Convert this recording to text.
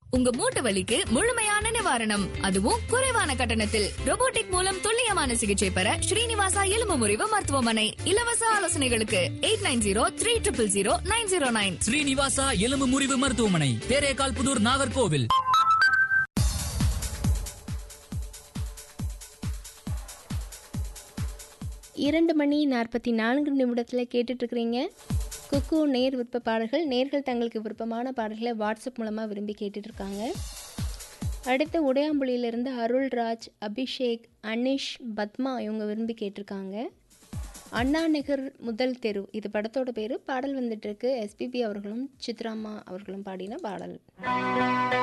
உங்க மூட்டு வலிக்கு முழுமையான நிவாரணம் அதுவும் குறைவான கட்டணத்தில் robotic மூலம் துல்லியமான சிகிச்சை பெற ஸ்ரீனிவாசா எலும்பு முறிவு மருத்துவமனை இலவச ஆலோசனைகளுக்கு eight nine zero three triple zero nine zero nine Srinivasa எலும்பு முறிவு மருத்துவமனை தேரேகால் புதூர் நாகர்கோவில் இரண்டு மணி நாற்பத்தி நான்கு நிமிடத்தில் கேட்டுட்ருக்கிறீங்க குக்கு நேர் விருப்ப பாடல்கள் நேர்கள் தங்களுக்கு விருப்பமான பாடல்களை வாட்ஸ்அப் மூலமாக விரும்பி கேட்டுட்ருக்காங்க அடுத்து உடையாம்புலியிலிருந்து அருள்ராஜ் அபிஷேக் அனிஷ் பத்மா இவங்க விரும்பி கேட்டிருக்காங்க அண்ணா நகர் முதல் தெரு இது படத்தோட பேர் பாடல் வந்துட்டுருக்கு எஸ்பிபி அவர்களும் சித்ராம்மா அவர்களும் பாடின பாடல்